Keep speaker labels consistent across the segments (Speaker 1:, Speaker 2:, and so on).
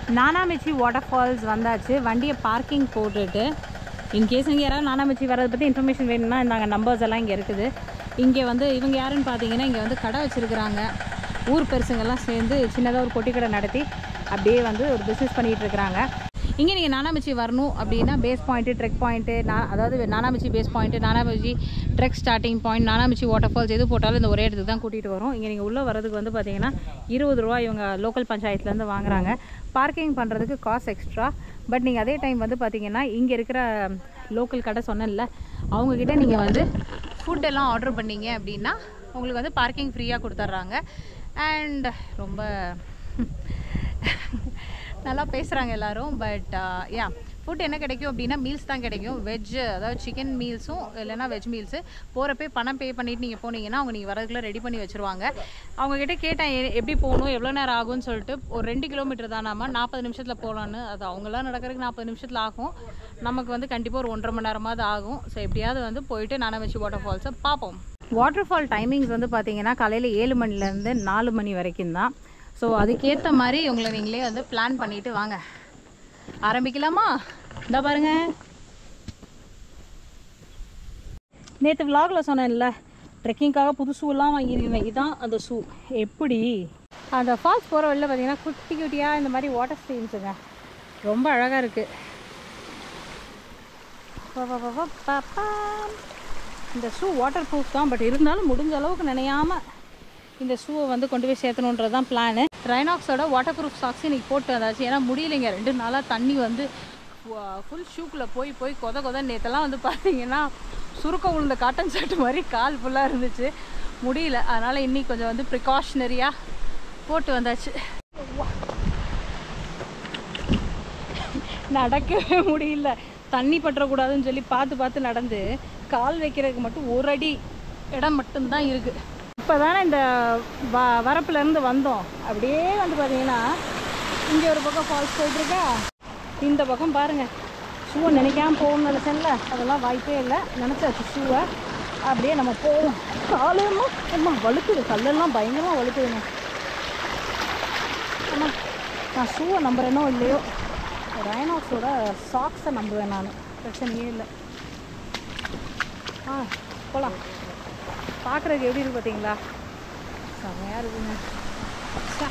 Speaker 1: நானாமிச்சி water falls வந்தாச்சு வண்டியை parking போட்டுட்டு இன்கேஸ் நீங்கள் யாராவது நானாமிச்சி வரதை பற்றி இன்ஃபர்மேஷன் வேணும்னா நாங்கள் நம்பர்ஸ் எல்லாம் இங்கே இருக்குது இங்கே வந்து இவங்க யாருன்னு பார்த்தீங்கன்னா இங்கே வந்து கடை வச்சுருக்குறாங்க ஊர் பெருசுங்கெல்லாம் சேர்ந்து சின்னதாக ஒரு பொட்டி கடை நடத்தி அப்படியே வந்து ஒரு பிஸ்னஸ் பண்ணிகிட்டு இருக்கிறாங்க இங்கே நீங்கள் நானாமிச்சி வரணும் அப்படின்னா பேஸ் பாயிண்ட்டு ட்ரெக் பாயிண்ட்டு நான் அதாவது Nanamichi base point Nanamichi trek starting point Nanamichi waterfalls எது போட்டாலும் இந்த ஒரே இடத்துக்கு தான் கூட்டிகிட்டு வரும் இங்கே நீங்கள் உள்ளே வரதுக்கு வந்து பார்த்தீங்கன்னா இருபது ரூபா இவங்க லோக்கல் பஞ்சாயத்துலேருந்து வாங்குறாங்க பார்க்கிங் பண்ணுறதுக்கு காஸ்ட் எக்ஸ்ட்ரா பட் நீங்கள் அதே டைம் வந்து பார்த்தீங்கன்னா இங்கே இருக்கிற லோக்கல் கடை சொன்னேன்ல அவங்கக்கிட்ட நீங்கள் வந்து ஃபுட் எல்லாம் ஆர்டர் பண்ணீங்க அப்படின்னா உங்களுக்கு வந்து பார்க்கிங் ஃப்ரீயாக கொடுத்துட்றாங்க அண்ட் ரொம்ப நல்லா பேசுகிறாங்க எல்லாரும் பட் யா ஃபுட் என்ன கிடைக்கும் அப்படின்னா மீல்ஸ் தான் கிடைக்கும் வெஜ் அதாவது சிக்கன் மீல்ஸும் இல்லைன்னா வெஜ் மீல்ஸு போகிறப்பே பணம் பே பண்ணிட்டு நீங்கள் போனீங்கன்னா அவங்க நீங்கள் வரதுக்குள்ளே ரெடி பண்ணி வச்சுருவாங்க அவங்கக்கிட்ட கேட்டேன் எ- எப்படி போகணும் எவ்வளோ நேரம் ஆகும்னு சொல்லிட்டு ஒரு ரெண்டு கிலோமீட்டர் தான் நாம நாற்பது நிமிஷத்தில் போகலான்னு அது அவங்களாம் நடக்கிறதுக்கு நாற்பது நிமிஷத்தில் ஆகும் நமக்கு வந்து கண்டிப்பாக ஒரு ஒன்றரை மணி நேரமாவது ஆகும் ஸோ எப்படியாவது வந்து போயிட்டு நானவச்சி வாட்டர் ஃபால்ஸை பார்ப்போம் வாட்டர் ஃபால் டைமிங்ஸ் வந்து பார்த்தீங்கன்னா காலையில் ஏழு மணிலேருந்து நாலு மணி வரைக்கும் தான் ஸோ அதுக்கேற்ற மாதிரி உங்களை நீங்களே வந்து பிளான் பண்ணிட்டு வாங்க ஆரம்பிக்கலாமா இந்த பாருங்க நேற்று vlogல சொன்னேன்ல ட்ரெக்கிங்காக புது ஷூலாம் வாங்கியிருக்கேன் இதான் அந்த ஷூ எப்படி அந்த ஃபால்ஸ் போகிற வழியில் பார்த்தீங்கன்னா குட்டி குட்டியாக இந்த மாதிரி வாட்டர் ஸ்ட்ரீம்ஸுங்க ரொம்ப அழகாக இருக்குது இந்த ஷூ வாட்டர் ப்ரூஃப் தான் பட் இருந்தாலும் முடிஞ்ச அளவுக்கு நினையாம இந்த ஷூவை வந்து கொண்டு போய் சேர்த்தணுன்றது தான் பிளானு ரைனாக்ஸோட வாட்டர் ப்ரூஃப் சாக்ஸ் இன்னைக்கு போட்டு வந்தாச்சு ஏன்னா முடியலைங்க ரெண்டு நாளாக தண்ணி வந்து ஃபுல் ஷூக்குள்ளே போய் போய் கொத கொத நேற்றெல்லாம் வந்து பார்த்தீங்கன்னா சுருக்க விழுந்த காட்டன் ஷர்ட் மாதிரி கால் ஃபுல்லாக இருந்துச்சு முடியல அதனால் இன்னைக்கு கொஞ்சம் வந்து ப்ரிகாஷனரியாக போட்டு வந்தாச்சு நடக்கவே முடியல தண்ணி பற்றக்கூடாதுன்னு சொல்லி பார்த்து பார்த்து நடந்து கால் வைக்கிறதுக்கு மட்டும் ஒரு அடி இடம் மட்டும்தான் இருக்குது இப்போ தானே இந்த வ வரப்புலேருந்து வந்தோம் அப்படியே வந்து பார்த்தீங்கன்னா இங்கே ஒரு பக்கம் ஃபால்ஸ் போயிட்டுருக்கா இந்த பக்கம் பாருங்கள் ஷூவை நினைக்காம போகணும்னு நினச்சேன்ல அதெல்லாம் வாய்ப்பே இல்லை நினச்சாச்சு ஷூவை அப்படியே நம்ம போவோம் காலெல்லாம் அம்மா வழுக்குது கல்லெல்லாம் பயங்கரமாக வழுக்குதுங்க அம்மா நான் ஷூவை நம்புறேனோ இல்லையோ ரைனாக்ஸோட சாக்ஸை நம்புவேன் நான் பிரச்சனையே இல்லை ஆ போகலாம் பார்க்குறதுக்கு எப்படி இருக்கு பார்த்தீங்களா செம்மையாக இருக்குங்க ச்சே.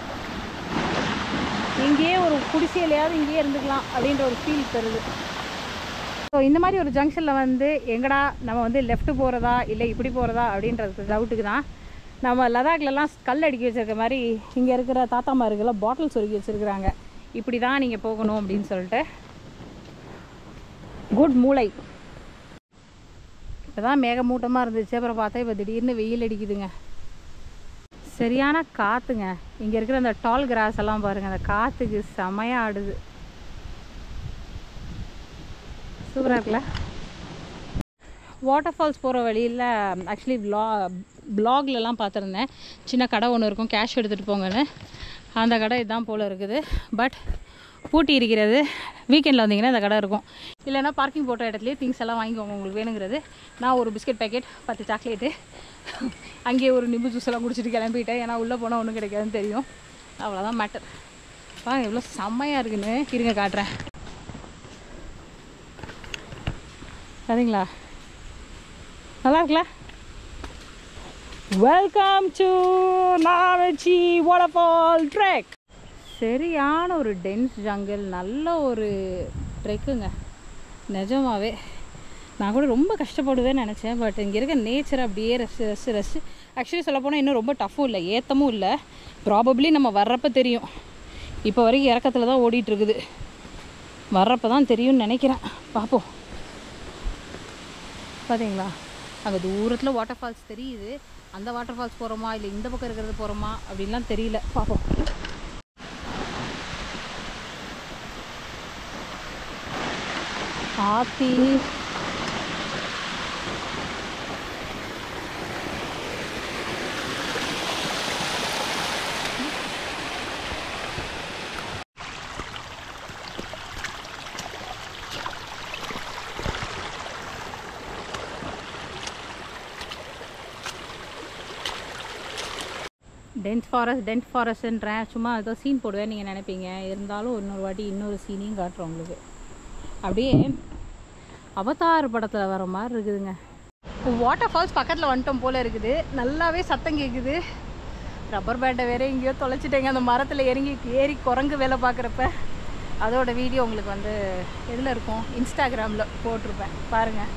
Speaker 1: இங்கேயே ஒரு குடிசையிலையாவது இங்கேயே இருந்துக்கலாம் அப்படின்ற ஒரு ஃபீல் தருது ஸோ இந்த மாதிரி ஒரு ஜங்ஷனில் வந்து எங்கடா நம்ம வந்து லெஃப்ட் போகிறதா இல்லை இப்படி போகிறதா அப்படின்றது டவுட்டுக்கு தான் நம்ம லடாக்லலாம் கல் அடுக்கி வச்சிருக்க மாதிரி இங்கே இருக்கிற தாத்தாமாருக்கெல்லாம் பாட்டில் சொருகி வச்சுருக்குறாங்க இப்படி தான் நீங்கள் போகணும் அப்படின்னு சொல்லிட்டு குட் மூளை இப்போ தான் மேகமூட்டமாக இருந்துச்சு அப்புறம் பார்த்தா இப்போ திடீர்னு வெயில் அடிக்குதுங்க சரியான காற்றுங்க இங்கே இருக்கிற அந்த டால் கிராஸ் எல்லாம் பாருங்கள் அந்த காற்றுக்கு செமையாக ஆடுது சூப்பராக இருக்குல்ல வாட்டர் ஃபால்ஸ் போகிற வழியில் ஆக்சுவலி ப்ளா ப்ளாக்லலாம் பார்த்துருந்தேன் சின்ன கடை ஒன்று இருக்கும் கேஷ் எடுத்துகிட்டு போங்கன்னு அந்த கடை இதுதான் போல் இருக்குது பட் பூட்டி இருக்கிறது வீக்கெண்டில் வந்தீங்கன்னா இந்த கடை இருக்கும் இல்லைன்னா பார்க்கிங் போட்ட இடத்துலையே திங்ஸ் எல்லாம் வாங்கிக்கோங்க உங்களுக்கு வேணுங்கிறது நான் ஒரு பிஸ்கட் பேக்கெட் பத்து சாக்லேட்டு அங்கேயே ஒரு நிம்பு ஜூஸ் எல்லாம் குடிச்சிட்டு கிளம்பிட்டேன் ஏன்னா உள்ளே போனால் ஒன்றும் கிடைக்காதுன்னு தெரியும் அவ்வளோதான் மேட்டர் பாருங்க எவ்வளோ செம்மையாக இருக்குன்னு இருங்க காட்டுறேன் சரிங்களா நல்லா இருக்குல்ல welcome to Namachi waterfall trek சரியான ஒரு டென்ஸ் ஜங்கிள் நல்ல ஒரு ட்ரெக்குங்க நிஜமாவே நான் கூட ரொம்ப கஷ்டப்படுவேன்னு நினச்சேன் பட் இங்கே இருக்க நேச்சர் அப்படியே ரசி ரசி ரசி ஆக்சுவலி சொல்லப்போனால் இன்னும் ரொம்ப டஃப்பும் இல்லை ஏத்தமும் இல்லை ப்ராபப்ளி நம்ம வர்றப்ப தெரியும் இப்போ வரைக்கும் இறக்கத்தில் தான் ஓடிட்டு இருக்குது வர்றப்ப தான் தெரியும்னு நினைக்கிறேன் பார்ப்போம் பார்த்தீங்களா அங்கே தூரத்தில் வாட்டர் ஃபால்ஸ் தெரியுது அந்த வாட்டர் ஃபால்ஸ் போகிறோமா இல்லை இந்த பக்கம் இருக்கிறது போகிறோமா அப்படின்லாம் தெரியல பார்ப்போம் ஆத்தி டென்ஸ் ஃபாரஸ்ட் டென்ஸ் ஃபாரஸ்ட்ன்றேன் சும்மா ஏதோ சீன் போடுவேன் நீங்கள் நினைப்பீங்க இருந்தாலும் இன்னொரு வாட்டி இன்னொரு சீனையும் காட்டுறோம் உங்களுக்கு அப்படியே அவதார் படத்தில் வர மாதிரி இருக்குதுங்க வாட்டர் ஃபால்ஸ் பக்கத்தில் வந்துட்டோம் போல் இருக்குது நல்லாவே சத்தம் கேட்குது ரப்பர் பேட்டை வேற எங்கேயோ தொலைச்சிட்டேங்க அந்த மரத்தில் இறங்கி ஏறி குரங்கு வேலை பார்க்குறப்ப அதோட வீடியோ உங்களுக்கு வந்து எதில் இருக்கும் இன்ஸ்டாகிராமில் போட்டிருப்பேன் பாருங்கள்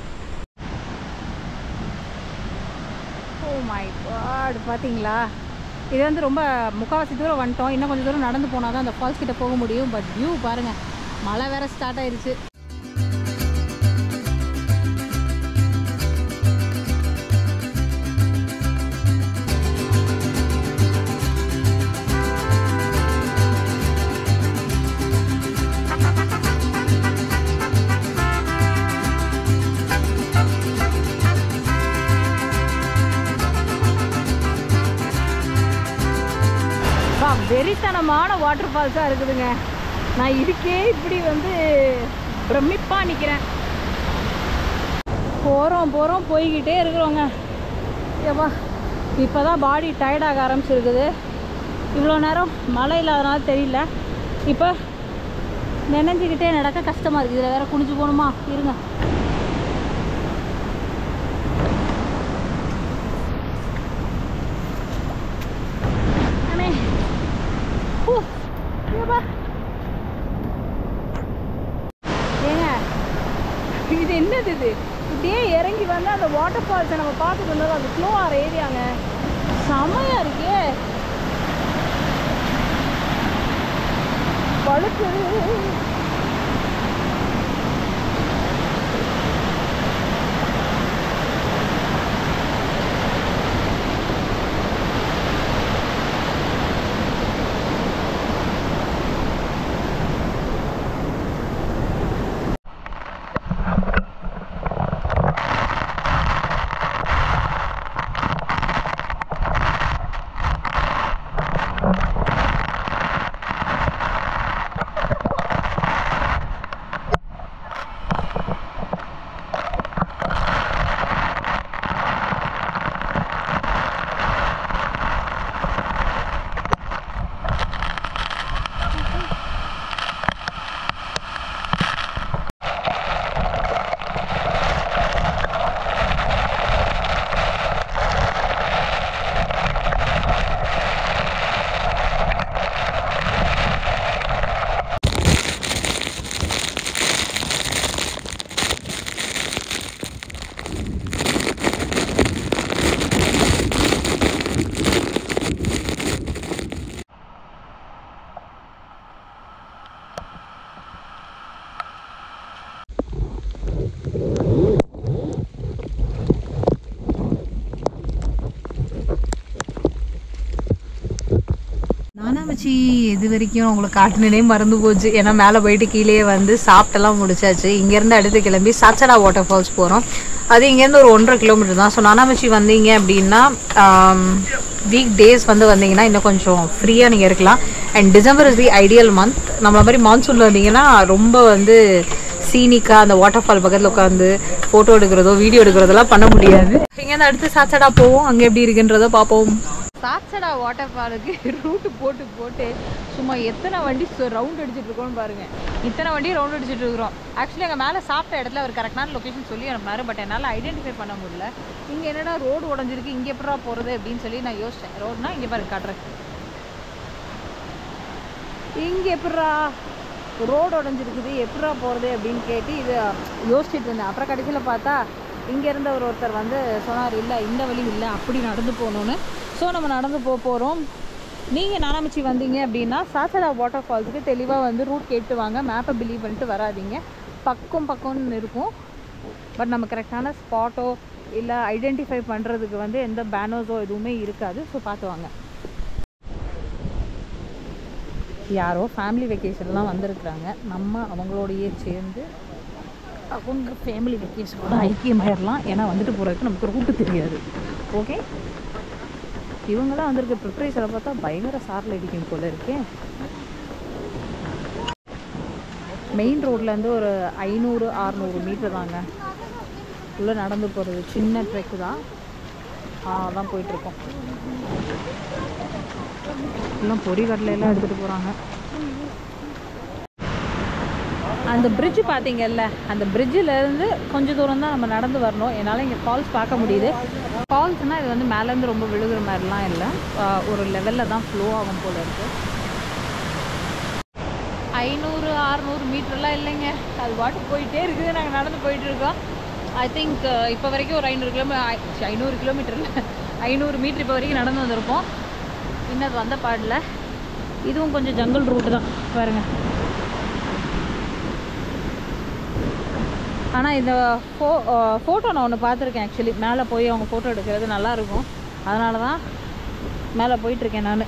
Speaker 1: ஓ மை காட் பார்த்தீங்களா இது வந்து ரொம்ப முக்கால்வாசி தூரம் வந்துட்டோம் இன்னும் கொஞ்சம் தூரம் நடந்து போனால் தான் அந்த ஃபால்ஸ் கிட்ட போக முடியும் பட் வியூ பாருங்கள் மழை வேற ஸ்டார்ட் ஆயிருச்சு அப்பா, வெறித்தனமான வாட்டர் ஃபால்ஸாக இருக்குதுங்க நான் இதுக்கே இப்படி வந்து பிரமிப்பாக நிற்கிறேன் போகிறோம் போகிறோம் போய்கிட்டே இருக்கிறோங்க ஏப்பா இப்போ தான் பாடி டயர்டாக ஆரம்பிச்சிருக்குது இவ்வளோ நேரம் மழை இல்லாதனால தெரியல இப்போ நினைஞ்சிக்கிட்டே நடக்க கஷ்டமாக இருக்குது இதில் வேற குனிஞ்சு போகணுமா இருங்க அண்ணே ஹூ, ஏப்பா. ஏங்க இது என்னது இது இப்படியே இறங்கி வந்து அந்த வாட்டர் ஃபால்ஸை நம்ம பார்த்துட்டு இருந்தோம் அது ஃப்ளோ ஆகிற ஏரியாங்க செமையா இருக்கே பழுக்குது நானாமச்சி இது வரைக்கும் உங்களுக்கு காட்டுனே மறந்து போச்சு ஏன்னா மேலே போயிட்டு கீழே வந்து சாப்பிட்டெல்லாம் முடிச்சாச்சு இங்கேருந்து அடுத்து கிளம்பி சாச்சடா வாட்டர் ஃபால்ஸ் போகிறோம் அது இங்கேருந்து ஒரு ஒன்றரை கிலோமீட்டர் தான் ஸோ நானாமச்சி வந்தீங்க அப்படின்னா வீக் டேஸ் வந்து வந்தீங்கன்னா இன்னும் கொஞ்சம் ஃப்ரீயாக நீங்கள் இருக்கலாம் and December is the ideal month நம்மள மாதிரி மான்சூனில் வந்தீங்கன்னா ரொம்ப வந்து சீனிக்காக அந்த வாட்டர் ஃபால் பக்கத்தில் உட்காந்து ஃபோட்டோ எடுக்கிறதோ வீடியோ எடுக்கிறதெல்லாம் பண்ண முடியாது இங்கேருந்து அடுத்து சாச்சடா போவோம் அங்கே எப்படி இருக்குன்றதோ பார்ப்போம் சாச்சடா வாட்டர் ஃபாலுக்கு ரூட்டு போட்டு போட்டு சும்மா எத்தனை வண்டி ரவுண்ட் அடிச்சிட்டு இருக்கோம்னு பாருங்க இத்தனை வண்டி ரவுண்ட் அடிச்சிட்டு இருக்கிறோம் ஆக்சுவலி அங்கே மேலே சாப்பிட்ட இடத்துல அவர் கரெக்டான லொக்கேஷன் சொல்லி அனுப்பினாரு பட் என்னால் ஐடென்டிஃபை பண்ண முடியல இங்கே என்னடா ரோடு உடஞ்சிருக்கு இங்கே எப்படா போகிறது அப்படின்னு சொல்லி நான் யோசித்தேன் ரோடுனா இங்கே பாருங்க காட்டுறேன் இங்கே எப்படா ரோடு உடஞ்சிருக்குது எப்படா போகிறது அப்படின்னு கேட்டு இது யோசிச்சுட்டு இருந்தேன் அப்புறம் கடைசியில் பார்த்தா இங்கே இருந்த ஒரு ஒருத்தர் வந்து சொன்னார் இல்லை இந்த வழி இல்லை அப்படி நடந்து போகணுன்னு ஸோ நம்ம நடந்து போக போகிறோம் நீங்கள் நானாமச்சி வந்தீங்க அப்படின்னா சாச்சடா வாட்டர் ஃபால்ஸுக்கு தெளிவாக வந்து ரூட் கேட்டு வாங்க மேப்பை பிலீவ் பண்ணிட்டு வராதீங்க பக்கம் பக்கம்னு இருக்கும் பட் நம்ம கரெக்டான ஸ்பாட்டோ இல்லை ஐடென்டிஃபை பண்ணுறதுக்கு வந்து எந்த பேனர்ஸோ எதுவுமே இருக்காது ஸோ பார்த்து வாங்க யாரோ ஃபேமிலி வெக்கேஷன்லாம் வந்திருக்கிறாங்க நம்ம அவங்களோடையே சேர்ந்து அவங்க ஃபேமிலி வெக்கேஷனோட ஐக்கியமாயிடலாம் ஏன்னா வந்துட்டு போகிறதுக்கு நமக்கு ரூட்டு தெரியாது ஓகே இவங்களாம் வந்திருக்க ப்ரிப்பரேஷனை பார்த்தா பயங்கர சாரில் அடிக்கும் போல இருக்கே மெயின் ரோட்லேருந்து ஒரு ஐநூறு ஆறுநூறு மீட்டர் தாங்க உள்ளே நடந்து போகிறது சின்ன ட்ரெக்கு தான் தான் போயிட்டுருக்கோம் எல்லாம் பொறி கடலை எல்லாம் எடுத்துகிட்டு போகிறாங்க அந்த bridge பார்த்தீங்கல்ல அந்த இருந்து கொஞ்சம் தூரம் தான் நம்ம நடந்து வரணும் என்னால் இங்கே ஃபால்ஸ் பார்க்க முடியுது ஃபால்ஸ்னால் இது வந்து மேலேருந்து ரொம்ப விழுகிற மாதிரிலாம் இல்லை ஆஹ் ஒரு லெவலில் தான் ஃப்ளோ ஆகும் போல இருக்குது ஐநூறு அறநூறு மீட்டர்லாம் இல்லைங்க அது பாட்டு போயிட்டே இருக்குது நாங்கள் நடந்து போயிட்டு இருக்கோம் ஐ திங்க் இப்போ வரைக்கும் ஒரு ஐநூறு கிலோமீ ஐநூறு கிலோமீட்டரில் ஐநூறு மீட்டர் இப்போ வரைக்கும் நடந்து வந்திருப்போம் இன்னும் அது வந்த பாடல இதுவும் கொஞ்சம் ஜங்கல் ரூட்டு தான் பாருங்க ஆனால் இந்த ஃபோ ஃபோட்டோ நான் ஒன்று பார்த்துருக்கேன் ஆக்சுவலி மேலே போய் அவங்க ஃபோட்டோ எடுக்கிறது நல்லாயிருக்கும் அதனால தான் மேலே போயிட்டுருக்கேன் நான்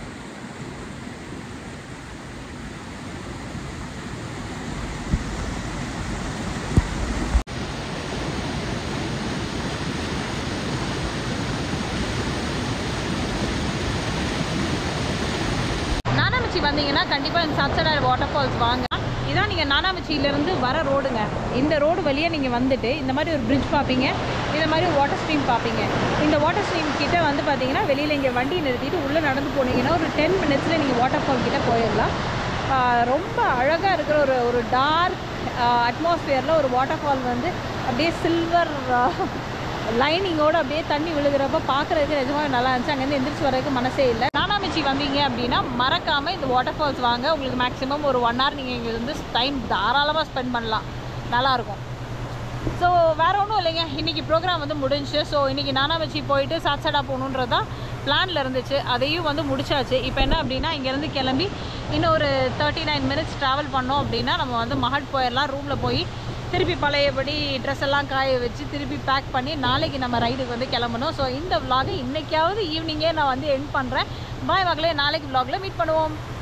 Speaker 1: நானாமச்சி வந்தீங்கன்னா கண்டிப்பாக இந்த சப்சடார் வாட்டர் ஃபால்ஸ் வாங்க இதான் நீங்கள் நானாமச்சியிலேருந்து வர ரோடுங்க இந்த ரோடு வழியாக நீங்கள் வந்துட்டு இந்த மாதிரி ஒரு பிரிட்ஜ் பார்ப்பீங்க இந்த மாதிரி ஒரு வாட்டர் ஸ்ட்ரீம் பார்ப்பீங்க இந்த வாட்டர் ஸ்ட்ரீம் கிட்ட வந்து பார்த்தீங்கன்னா வெளியில் இங்கே வண்டி நிறுத்திட்டு உள்ளே நடந்து போனீங்கன்னா ஒரு டென் மினிட்ஸில் நீங்கள் வாட்டர் ஃபால் கிட்ட போயிடலாம் ஆஹ் ரொம்ப அழகாக இருக்கிற ஒரு ஒரு டார்க் அட்மாஸ்பியரில் ஒரு வாட்டர் ஃபால் வந்து அப்படியே சில்வர் லைனிங்கோட அப்படியே தண்ணி விழுகிறப்ப பார்க்குறதுக்கு நிஜமாக நல்லா இருந்துச்சு அங்கேருந்து எந்திரிச்சு வரதுக்கு மனசே இல்லை நானாமிச்சி வந்தீங்க அப்படின்னா மறக்காமல் இந்த வாட்டர் ஃபால்ஸ் வாங்க உங்களுக்கு மேக்ஸிமம் ஒரு ஒன் ஹவர் நீங்கள் இங்கே வந்து டைம் தாராளமாக ஸ்பெண்ட் பண்ணலாம் நல்லாயிருக்கும் ஸோ வேறு ஒன்றும் இல்லைங்க இன்றைக்கி ப்ரோக்ராம் வந்து முடிஞ்சுச்சு ஸோ இன்றைக்கி நானாவச்சி போயிட்டு சாட்சாடா போகணுன்றது தான் பிளானில் இருந்துச்சு அதையும் வந்து முடிச்சாச்சு இப்போ என்ன அப்படின்னா இங்கேருந்து கிளம்பி இன்னும் ஒரு தேர்ட்டி நைன் மினிட்ஸ் ட்ராவல் பண்ணோம் அப்படின்னா நம்ம வந்து மஹட் போயிடலாம் ரூமில் போய் திருப்பி பழையபடி ட்ரெஸ் எல்லாம் காய வச்சு திருப்பி பேக் பண்ணி நாளைக்கு நம்ம ரைடுக்கு வந்து கிளம்பணும் ஸோ இந்த vlog இன்னைக்காவது ஈவினிங்கே நான் வந்து எண்ட் பண்ணுறேன் பாய் மகளே நாளைக்கு vlogல மீட் பண்ணுவோம்